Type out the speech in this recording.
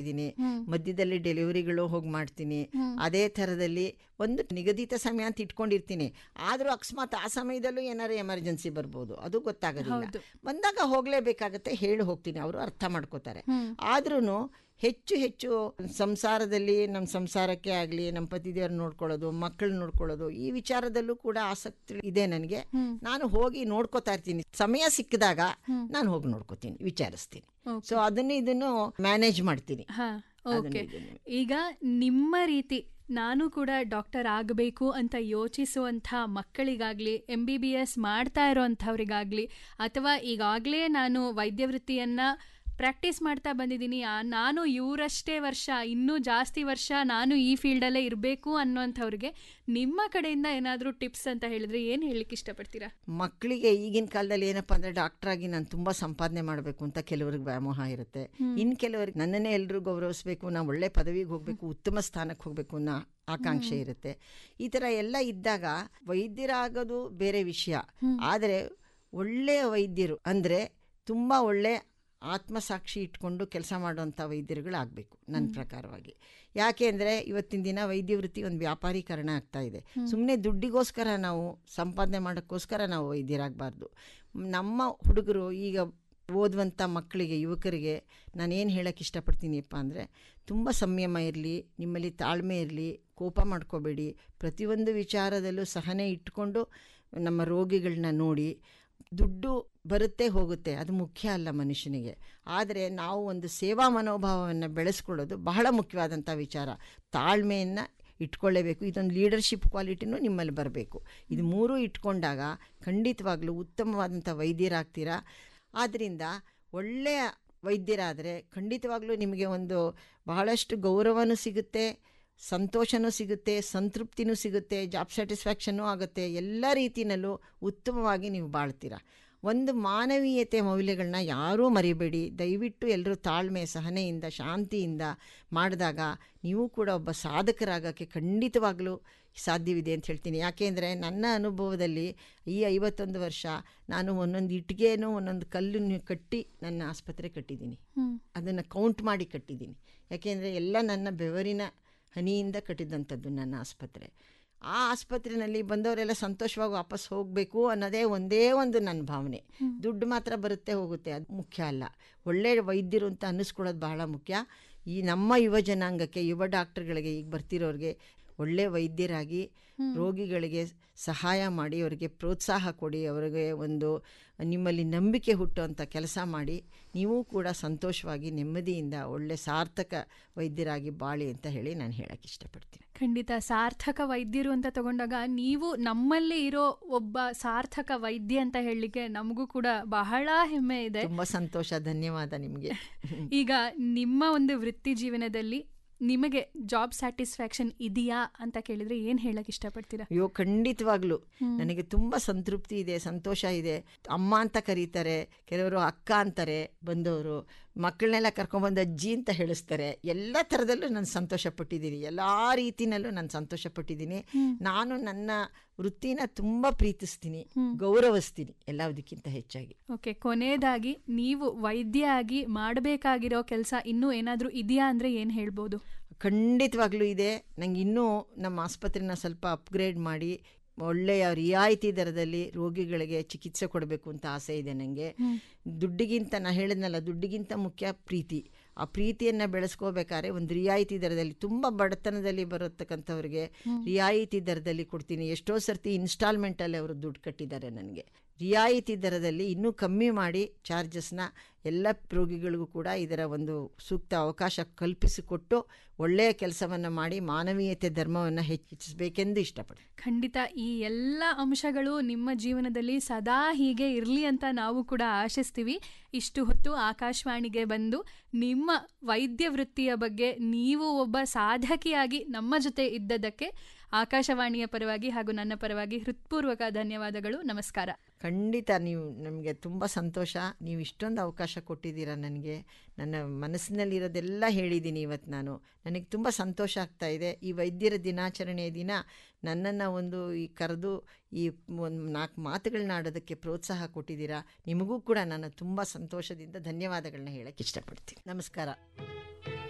ಮಾಡ್ತಿದ್ದೀನಿ ಮಧ್ಯದಲ್ಲಿ ಡೆಲಿವರಿಗಳು ಹೋಗಿ ಮಾಡ್ತೀನಿ ಅದೇ ಥರದಲ್ಲಿ ಒಂದು ನಿಗದಿತ ಸಮಯ ಅಂತ ಇಟ್ಕೊಂಡಿರ್ತೀನಿ ಆದರೂ ಅಕಸ್ಮಾತ್ ಆ ಸಮಯದಲ್ಲೂ ಏನಾರು ಎಮರ್ಜೆನ್ಸಿ ಬರ್ಬೋದು ಅದು ಗೊತ್ತಾಗೋದಿಲ್ಲ ಬಂದಾಗ ಹೋಗಲೇಬೇಕಾಗತ್ತೆ ಹೇಳಿ ಹೋಗ್ತೀನಿ ಅವರು ಅರ್ಥ ಮಾಡ್ಕೋತಾರೆ ಆದ್ರೂ ಹೆಚ್ಚು ಹೆಚ್ಚು ಸಂಸಾರದಲ್ಲಿ ನಮ್ಮ ಸಂಸಾರಕ್ಕೆ ಆಗಲಿ ನಮ್ಮ ಪತಿದೇವ್ರ ನೋಡ್ಕೊಳ್ಳೋದು ಮಕ್ಕಳು ನೋಡ್ಕೊಳ್ಳೋದು ಈ ವಿಚಾರದಲ್ಲೂ ಕೂಡ ಆಸಕ್ತಿ ಇದೆ ನನಗೆ ನಾನು ಹೋಗಿ ನೋಡ್ಕೋತಾ ಇರ್ತೀನಿ ಸಮಯ ಸಿಕ್ಕಿದಾಗ ನಾನು ಹೋಗಿ ನೋಡ್ಕೋತೀನಿ ವಿಚಾರಿಸ್ತೀನಿ ಸೊ ಅದನ್ನು ಇದನ್ನು ಮ್ಯಾನೇಜ್ ಮಾಡ್ತೀನಿ ಹಾ ಅದನ್ನು ಓಕೆ ಇದನ್ನು. ಈಗ ನಿಮ್ಮ ರೀತಿ ನಾನು ಕೂಡ ಡಾಕ್ಟರ್ ಆಗಬೇಕು ಅಂತ ಯೋಚಿಸುವಂಥ ಮಕ್ಕಳಿಗಾಗಲಿ ಎಂ ಬಿ ಬಿ ಎಸ್ ಮಾಡ್ತಾ ಇರೋವಂಥವ್ರಿಗಾಗಲಿ ಅಥವಾ ಈಗಾಗಲೇ ನಾನು ವೈದ್ಯ ವೃತ್ತಿಯನ್ನು ಪ್ರಾಕ್ಟೀಸ್ ಮಾಡ್ತಾ ಬಂದಿದ್ದೀನಿ ಆ- ನಾನು ಇವರಷ್ಟೇ ವರ್ಷ ಇನ್ನೂ ಜಾಸ್ತಿ ವರ್ಷ ನಾನು ಈ ಫೀಲ್ಡಲ್ಲೇ ಇರಬೇಕು ಅನ್ನೋಂಥವ್ರಿಗೆ ನಿಮ್ಮ ಕಡೆಯಿಂದ ಏನಾದರೂ ಟಿಪ್ಸ್ ಅಂತ ಹೇಳಿದ್ರೆ ಏನು ಹೇಳಲಿಕ್ಕೆ ಇಷ್ಟಪಡ್ತೀರಾ ಮಕ್ಕಳಿಗೆ ಈಗಿನ ಕಾಲದಲ್ಲಿ ಏನಪ್ಪಾ ಅಂದ್ರೆ ಡಾಕ್ಟರ್ ಆಗಿ ನಾನು ತುಂಬಾ ಸಂಪಾದನೆ ಮಾಡಬೇಕು ಅಂತ ಕೆಲವ್ರಿಗೆ ವ್ಯಾಮೋಹ ಇರುತ್ತೆ ಇನ್ನು ಕೆಲವರಿಗೆ ನನ್ನನ್ನೇ ಎಲ್ಲರೂ ಗೌರವಿಸಬೇಕು ನಾನು ಒಳ್ಳೆ ಪದವಿಗೆ ಹೋಗಬೇಕು ಉತ್ತಮ ಸ್ಥಾನಕ್ಕೆ ಹೋಗಬೇಕು ಅನ್ನೋ ಆಕಾಂಕ್ಷೆ ಇರುತ್ತೆ ಈ ಥರ ಎಲ್ಲ ಇದ್ದಾಗ ವೈದ್ಯರಾಗೋದು ಬೇರೆ ವಿಷಯ ಆದರೆ ಒಳ್ಳೆಯ ವೈದ್ಯರು ಅಂದರೆ ತುಂಬ ಒಳ್ಳೆ ಆತ್ಮಸಾಕ್ಷಿ ಇಟ್ಕೊಂಡು ಕೆಲಸ ಮಾಡುವಂಥ ವೈದ್ಯರುಗಳಾಗಬೇಕು ನನ್ನ ಪ್ರಕಾರವಾಗಿ ಯಾಕೆ ಅಂದರೆ ಇವತ್ತಿನ ದಿನ ವೈದ್ಯ ವೃತ್ತಿ ಒಂದು ವ್ಯಾಪಾರೀಕರಣ ಆಗ್ತಾ ಇದೆ ಸುಮ್ಮನೆ ದುಡ್ಡಿಗೋಸ್ಕರ ನಾವು ಸಂಪಾದನೆ ಮಾಡೋಕ್ಕೋಸ್ಕರ ನಾವು ವೈದ್ಯರಾಗಬಾರ್ದು ನಮ್ಮ ಹುಡುಗರು ಈಗ ಓದುವಂಥ ಮಕ್ಕಳಿಗೆ ಯುವಕರಿಗೆ ನಾನೇನು ಹೇಳೋಕ್ಕೆ ಇಷ್ಟಪಡ್ತೀನಿಪ್ಪ ಅಂದರೆ ತುಂಬ ಸಂಯಮ ಇರಲಿ ನಿಮ್ಮಲ್ಲಿ ತಾಳ್ಮೆ ಇರಲಿ ಕೋಪ ಮಾಡ್ಕೋಬೇಡಿ ಪ್ರತಿಯೊಂದು ವಿಚಾರದಲ್ಲೂ ಸಹನೆ ಇಟ್ಕೊಂಡು ನಮ್ಮ ರೋಗಿಗಳನ್ನ ನೋಡಿ ದುಡ್ಡು ಬರುತ್ತೆ ಹೋಗುತ್ತೆ ಅದು ಮುಖ್ಯ ಅಲ್ಲ ಮನುಷ್ಯನಿಗೆ ಆದರೆ ನಾವು ಒಂದು ಸೇವಾ ಮನೋಭಾವವನ್ನು ಬೆಳೆಸ್ಕೊಳ್ಳೋದು ಬಹಳ ಮುಖ್ಯವಾದಂಥ ವಿಚಾರ ತಾಳ್ಮೆಯನ್ನು ಇಟ್ಕೊಳ್ಳೇಬೇಕು ಇದೊಂದು ಲೀಡರ್ಶಿಪ್ ಕ್ವಾಲಿಟಿನೂ ನಿಮ್ಮಲ್ಲಿ ಬರಬೇಕು ಇದು ಮೂರೂ ಇಟ್ಕೊಂಡಾಗ ಖಂಡಿತವಾಗ್ಲೂ ಉತ್ತಮವಾದಂಥ ವೈದ್ಯರಾಗ್ತೀರಾ ಆದ್ದರಿಂದ ಒಳ್ಳೆಯ ವೈದ್ಯರಾದರೆ ಖಂಡಿತವಾಗ್ಲೂ ನಿಮಗೆ ಒಂದು ಬಹಳಷ್ಟು ಗೌರವನೂ ಸಿಗುತ್ತೆ ಸಂತೋಷನೂ ಸಿಗುತ್ತೆ ಸಂತೃಪ್ತಿನೂ ಸಿಗುತ್ತೆ ಜಾಬ್ ಸ್ಯಾಟಿಸ್ಫ್ಯಾಕ್ಷನ್ನೂ ಆಗುತ್ತೆ ಎಲ್ಲ ರೀತಿಯಲ್ಲೂ ಉತ್ತಮವಾಗಿ ನೀವು ಬಾಳ್ತೀರಾ ಒಂದು ಮಾನವೀಯತೆ ಮೌಲ್ಯಗಳನ್ನ ಯಾರೂ ಮರಿಬೇಡಿ ದಯವಿಟ್ಟು ಎಲ್ಲರೂ ತಾಳ್ಮೆ ಸಹನೆಯಿಂದ ಶಾಂತಿಯಿಂದ ಮಾಡಿದಾಗ ನೀವು ಕೂಡ ಒಬ್ಬ ಸಾಧಕರಾಗೋಕ್ಕೆ ಖಂಡಿತವಾಗಲೂ ಸಾಧ್ಯವಿದೆ ಅಂತ ಹೇಳ್ತೀನಿ ಯಾಕೆಂದರೆ ನನ್ನ ಅನುಭವದಲ್ಲಿ ಈ ಐವತ್ತೊಂದು ವರ್ಷ ನಾನು ಒಂದೊಂದು ಇಟ್ಟಿಗೆನೂ ಒಂದೊಂದು ಕಲ್ಲನ್ನು ಕಟ್ಟಿ ನನ್ನ ಆಸ್ಪತ್ರೆ ಕಟ್ಟಿದ್ದೀನಿ ಅದನ್ನು ಕೌಂಟ್ ಮಾಡಿ ಕಟ್ಟಿದ್ದೀನಿ ಯಾಕೆಂದರೆ ಎಲ್ಲ ನನ್ನ ಬೆವರಿನ ಹನಿಯಿಂದ ಕಟ್ಟಿದಂಥದ್ದು ನನ್ನ ಆಸ್ಪತ್ರೆ ಆ ಆಸ್ಪತ್ರೆಯಲ್ಲಿ ಬಂದವರೆಲ್ಲ ಸಂತೋಷವಾಗಿ ವಾಪಸ್ ಹೋಗಬೇಕು ಅನ್ನೋದೇ ಒಂದೇ ಒಂದು ನನ್ನ ಭಾವನೆ ದುಡ್ಡು ಮಾತ್ರ ಬರುತ್ತೆ ಹೋಗುತ್ತೆ ಅದು ಮುಖ್ಯ ಅಲ್ಲ ಒಳ್ಳೆಯ ವೈದ್ಯರು ಅಂತ ಅನ್ನಿಸ್ಕೊಳ್ಳೋದು ಬಹಳ ಮುಖ್ಯ ಈ ನಮ್ಮ ಯುವ ಜನಾಂಗಕ್ಕೆ ಯುವ ಡಾಕ್ಟರ್ಗಳಿಗೆ ಈಗ ಬರ್ತಿರೋರಿಗೆ ಒಳ್ಳೆ ವೈದ್ಯರಾಗಿ ರೋಗಿಗಳಿಗೆ ಸಹಾಯ ಮಾಡಿ ಅವರಿಗೆ ಪ್ರೋತ್ಸಾಹ ಕೊಡಿ ಅವರಿಗೆ ಒಂದು ನಿಮ್ಮಲ್ಲಿ ನಂಬಿಕೆ ಹುಟ್ಟುವಂಥ ಕೆಲಸ ಮಾಡಿ ನೀವು ಕೂಡ ಸಂತೋಷವಾಗಿ ನೆಮ್ಮದಿಯಿಂದ ಒಳ್ಳೆ ಸಾರ್ಥಕ ವೈದ್ಯರಾಗಿ ಬಾಳಿ ಅಂತ ಹೇಳಿ ನಾನು ಹೇಳಕ್ಕೆ ಇಷ್ಟಪಡ್ತೀನಿ ಖಂಡಿತ ಸಾರ್ಥಕ ವೈದ್ಯರು ಅಂತ ತಗೊಂಡಾಗ ನೀವು ನಮ್ಮಲ್ಲಿ ಇರೋ ಒಬ್ಬ ಸಾರ್ಥಕ ವೈದ್ಯ ಅಂತ ಹೇಳಲಿಕ್ಕೆ ನಮಗೂ ಕೂಡ ಬಹಳ ಹೆಮ್ಮೆ ಇದೆ ತುಂಬ ಸಂತೋಷ ಧನ್ಯವಾದ ನಿಮಗೆ ಈಗ ನಿಮ್ಮ ಒಂದು ವೃತ್ತಿ ಜೀವನದಲ್ಲಿ ನಿಮಗೆ ಜಾಬ್ ಸ್ಯಾಟಿಸ್ಫ್ಯಾಕ್ಷನ್ ಇದೆಯಾ ಅಂತ ಕೇಳಿದ್ರೆ ಏನ್ ಹೇಳಕ್ ಇಷ್ಟಪಡ್ತೀರಾ ಅಯ್ಯೋ ಖಂಡಿತವಾಗ್ಲು ನನಗೆ ತುಂಬ ಸಂತೃಪ್ತಿ ಇದೆ ಸಂತೋಷ ಇದೆ ಅಮ್ಮ ಅಂತ ಕರೀತಾರೆ ಕೆಲವರು ಅಕ್ಕ ಅಂತಾರೆ ಬಂದವರು ಮಕ್ಕಳನ್ನೆಲ್ಲ ಕರ್ಕೊಂಬಂದು ಅಜ್ಜಿ ಅಂತ ಹೇಳಿಸ್ತಾರೆ ಎಲ್ಲ ಥರದಲ್ಲೂ ನಾನು ಸಂತೋಷ ಪಟ್ಟಿದ್ದೀನಿ ಎಲ್ಲ ರೀತಿನಲ್ಲೂ ನಾನು ಸಂತೋಷ ಪಟ್ಟಿದ್ದೀನಿ ನಾನು ನನ್ನ ವೃತ್ತಿನ ತುಂಬ ಪ್ರೀತಿಸ್ತೀನಿ ಗೌರವಿಸ್ತೀನಿ ಎಲ್ಲದಕ್ಕಿಂತ ಹೆಚ್ಚಾಗಿ ಓಕೆ ಕೊನೆಯದಾಗಿ ನೀವು ವೈದ್ಯ ಆಗಿ ಮಾಡಬೇಕಾಗಿರೋ ಕೆಲಸ ಇನ್ನೂ ಏನಾದರೂ ಇದೆಯಾ ಅಂದ್ರೆ ಏನ್ ಹೇಳ್ಬೋದು ಖಂಡಿತವಾಗ್ಲೂ ಇದೆ ನಂಗೆ ಇನ್ನೂ ನಮ್ಮ ಆಸ್ಪತ್ರೆನ ಸ್ವಲ್ಪ ಅಪ್ಗ್ರೇಡ್ ಮಾಡಿ ಒಳ್ಳೆಯ ರಿಯಾಯಿತಿ ದರದಲ್ಲಿ ರೋಗಿಗಳಿಗೆ ಚಿಕಿತ್ಸೆ ಕೊಡಬೇಕು ಅಂತ ಆಸೆ ಇದೆ ನನಗೆ ದುಡ್ಡಿಗಿಂತ ನಾ ಹೇಳಿದ್ನಲ್ಲ ದುಡ್ಡಿಗಿಂತ ಮುಖ್ಯ ಪ್ರೀತಿ ಆ ಪ್ರೀತಿಯನ್ನು ಬೆಳೆಸ್ಕೋಬೇಕಾದ್ರೆ ಒಂದು ರಿಯಾಯಿತಿ ದರದಲ್ಲಿ ತುಂಬ ಬಡತನದಲ್ಲಿ ಬರತಕ್ಕಂಥವ್ರಿಗೆ ರಿಯಾಯಿತಿ ದರದಲ್ಲಿ ಕೊಡ್ತೀನಿ ಎಷ್ಟೋ ಸರ್ತಿ ಇನ್ಸ್ಟಾಲ್ಮೆಂಟಲ್ಲಿ ಅವರು ದುಡ್ಡು ಕಟ್ಟಿದ್ದಾರೆ ನನಗೆ ರಿಯಾಯಿತಿ ದರದಲ್ಲಿ ಇನ್ನೂ ಕಮ್ಮಿ ಮಾಡಿ ಚಾರ್ಜಸ್ನ ಎಲ್ಲ ರೋಗಿಗಳಿಗೂ ಕೂಡ ಇದರ ಒಂದು ಸೂಕ್ತ ಅವಕಾಶ ಕಲ್ಪಿಸಿಕೊಟ್ಟು ಒಳ್ಳೆಯ ಕೆಲಸವನ್ನು ಮಾಡಿ ಮಾನವೀಯತೆ ಧರ್ಮವನ್ನು ಹೆಚ್ಚಿಸಬೇಕೆಂದು ಇಷ್ಟಪಡ್ತೀನಿ ಖಂಡಿತ ಈ ಎಲ್ಲ ಅಂಶಗಳು ನಿಮ್ಮ ಜೀವನದಲ್ಲಿ ಸದಾ ಹೀಗೆ ಇರಲಿ ಅಂತ ನಾವು ಕೂಡ ಆಶಿಸ್ತೀವಿ ಇಷ್ಟು ಹೊತ್ತು ಆಕಾಶವಾಣಿಗೆ ಬಂದು ನಿಮ್ಮ ವೈದ್ಯ ವೃತ್ತಿಯ ಬಗ್ಗೆ ನೀವು ಒಬ್ಬ ಸಾಧಕಿಯಾಗಿ ನಮ್ಮ ಜೊತೆ ಇದ್ದದಕ್ಕೆ ಆಕಾಶವಾಣಿಯ ಪರವಾಗಿ ಹಾಗೂ ನನ್ನ ಪರವಾಗಿ ಹೃತ್ಪೂರ್ವಕ ಧನ್ಯವಾದಗಳು ನಮಸ್ಕಾರ ಖಂಡಿತ ನೀವು ನಮಗೆ ತುಂಬ ಸಂತೋಷ ನೀವು ಇಷ್ಟೊಂದು ಅವಕಾಶ ಕೊಟ್ಟಿದ್ದೀರಾ ನನಗೆ ನನ್ನ ಮನಸ್ಸಿನಲ್ಲಿರೋದೆಲ್ಲ ಹೇಳಿದ್ದೀನಿ ಇವತ್ತು ನಾನು ನನಗೆ ತುಂಬ ಸಂತೋಷ ಆಗ್ತಾ ಇದೆ ಈ ವೈದ್ಯರ ದಿನಾಚರಣೆಯ ದಿನ ನನ್ನನ್ನು ಒಂದು ಈ ಕರೆದು ಈ ಒಂದು ನಾಲ್ಕು ಮಾತುಗಳನ್ನ ಆಡೋದಕ್ಕೆ ಪ್ರೋತ್ಸಾಹ ಕೊಟ್ಟಿದ್ದೀರಾ ನಿಮಗೂ ಕೂಡ ನಾನು ತುಂಬ ಸಂತೋಷದಿಂದ ಧನ್ಯವಾದಗಳನ್ನ ಹೇಳಕ್ಕೆ ಇಷ್ಟಪಡ್ತೀನಿ ನಮಸ್ಕಾರ